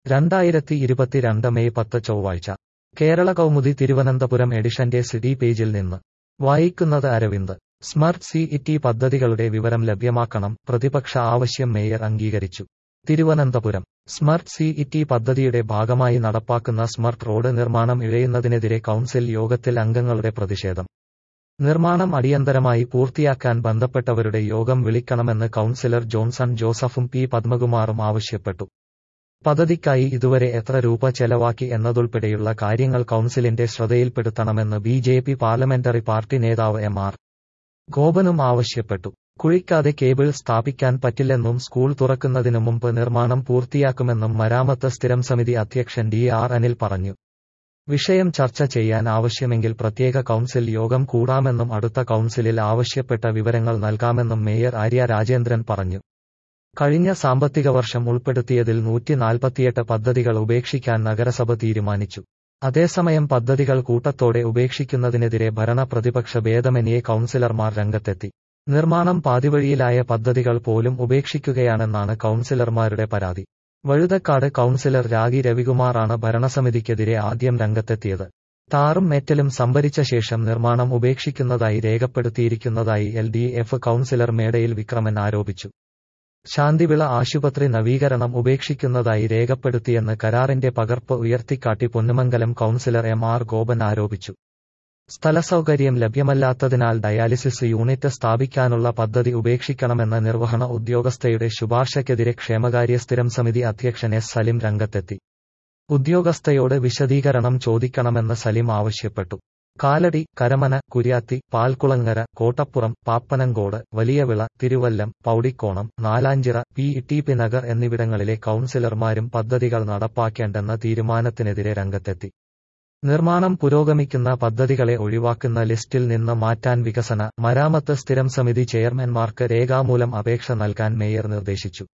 രണ്ടായിരത്തി ഇരുപത്തിരണ്ട് മെയ് പത്ത് ചൊവ്വാഴ്ച കേരള കൗമുദി തിരുവനന്തപുരം എഡിഷന്റെ സിഡി പേജിൽ നിന്ന് വായിക്കുന്നത് അരവിന്ദ് സ്മാർട്ട് സി ഇറ്റി പദ്ധതികളുടെ വിവരം ലഭ്യമാക്കണം പ്രതിപക്ഷ ആവശ്യം മേയർ അംഗീകരിച്ചു തിരുവനന്തപുരം സ്മാർട്ട് സി ഇറ്റി പദ്ധതിയുടെ ഭാഗമായി നടപ്പാക്കുന്ന സ്മാർട്ട് റോഡ് നിർമ്മാണം ഇഴയുന്നതിനെതിരെ കൗൺസിൽ യോഗത്തിൽ അംഗങ്ങളുടെ പ്രതിഷേധം നിർമ്മാണം അടിയന്തരമായി പൂർത്തിയാക്കാൻ ബന്ധപ്പെട്ടവരുടെ യോഗം വിളിക്കണമെന്ന് കൗൺസിലർ ജോൺസൺ ജോസഫും പി പത്മകുമാറും ആവശ്യപ്പെട്ടു പദ്ധതിക്കായി ഇതുവരെ എത്ര രൂപ ചെലവാക്കി എന്നതുൾപ്പെടെയുള്ള കാര്യങ്ങൾ കൗൺസിലിന്റെ ശ്രദ്ധയിൽപ്പെടുത്തണമെന്ന് B J P parliamentary party നേതാവ് എം ആർ ഗോപനും ആവശ്യപ്പെട്ടു കുഴിക്കാതെ കേബിൾ സ്ഥാപിക്കാൻ പറ്റില്ലെന്നും സ്കൂൾ തുറക്കുന്നതിനു മുമ്പ് നിർമ്മാണം പൂർത്തിയാക്കുമെന്നും മരാമത്ത് സ്ഥിരം സമിതി അധ്യക്ഷൻ ഡി ആർ അനിൽ പറഞ്ഞു വിഷയം ചർച്ച ചെയ്യാൻ ആവശ്യമെങ്കിൽ പ്രത്യേക കൗൺസിൽ യോഗം കൂടാമെന്നും അടുത്ത കൗൺസിലിൽ ആവശ്യപ്പെട്ട വിവരങ്ങൾ നൽകാമെന്നും മേയർ ആര്യ രാജേന്ദ്രൻ പറഞ്ഞു കഴിഞ്ഞ സാമ്പത്തിക വർഷം ഉൾപ്പെടുത്തിയതിൽ നൂറ്റി നാൽപ്പത്തിയെട്ട് പദ്ധതികൾ ഉപേക്ഷിക്കാൻ നഗരസഭ തീരുമാനിച്ചു അതേസമയം പദ്ധതികൾ കൂട്ടത്തോടെ ഉപേക്ഷിക്കുന്നതിനെതിരെ ഭരണ പ്രതിപക്ഷ ഭേദമന്യേ കൗൺസിലർമാർ രംഗത്തെത്തി നിർമ്മാണം പാതിവഴിയിലായ പദ്ധതികൾ പോലും ഉപേക്ഷിക്കുകയാണെന്നാണ് കൗൺസിലർമാരുടെ പരാതി വഴുതക്കാട് കൗൺസിലർ രാഗി രവികുമാറാണ് ഭരണസമിതിക്കെതിരെ ആദ്യം രംഗത്തെത്തിയത് ടാറും മെറ്റലും സംഭരിച്ച ശേഷം നിർമ്മാണം ഉപേക്ഷിക്കുന്നതായി രേഖപ്പെടുത്തിയിരിക്കുന്നതായി L D F councillor Medayil Vikraman ആരോപിച്ചു ശാന്തിവിള ആശുപത്രി നവീകരണം ഉപേക്ഷിക്കുന്നതായി രേഖപ്പെടുത്തിയെന്ന് കരാറിന്റെ പകർപ്പ് ഉയർത്തിക്കാട്ടി Ponnumangalam councillor M R Gopan ആരോപിച്ചു സ്ഥലസൗകര്യം ലഭ്യമല്ലാത്തതിനാൽ ഡയാലിസിസ് യൂണിറ്റ് സ്ഥാപിക്കാനുള്ള പദ്ധതി ഉപേക്ഷിക്കണമെന്ന നിർവഹണ ഉദ്യോഗസ്ഥയുടെ ശുപാർശയ്ക്കെതിരെ ക്ഷേമകാര്യ സ്ഥിരം സമിതി അധ്യക്ഷൻ എസ് സലിം രംഗത്തെത്തി ഉദ്യോഗസ്ഥയോട് വിശദീകരണം ചോദിക്കണമെന്ന് സലിം ആവശ്യപ്പെട്ടു Kalady Karamana Kuriathi Palkulangara Kottappuram Pappanamcode Valiyavila Thiruvallam Powdikonam Nalanchira P T P Nagar എന്നിവിടങ്ങളിലെ കൗൺസിലർമാരും പദ്ധതികൾ നടപ്പാക്കേണ്ടെന്ന തീരുമാനത്തിനെതിരെ രംഗത്തെത്തി നിർമ്മാണം പുരോഗമിക്കുന്ന പദ്ധതികളെ ഒഴിവാക്കുന്ന ലിസ്റ്റിൽ നിന്ന് മാറ്റാൻ വികസന മരാമത്ത് സ്ഥിരം സമിതി ചെയർമാൻമാർക്ക് രേഖാമൂലം അപേക്ഷ നൽകാൻ മേയർ നിർദ്ദേശിച്ചു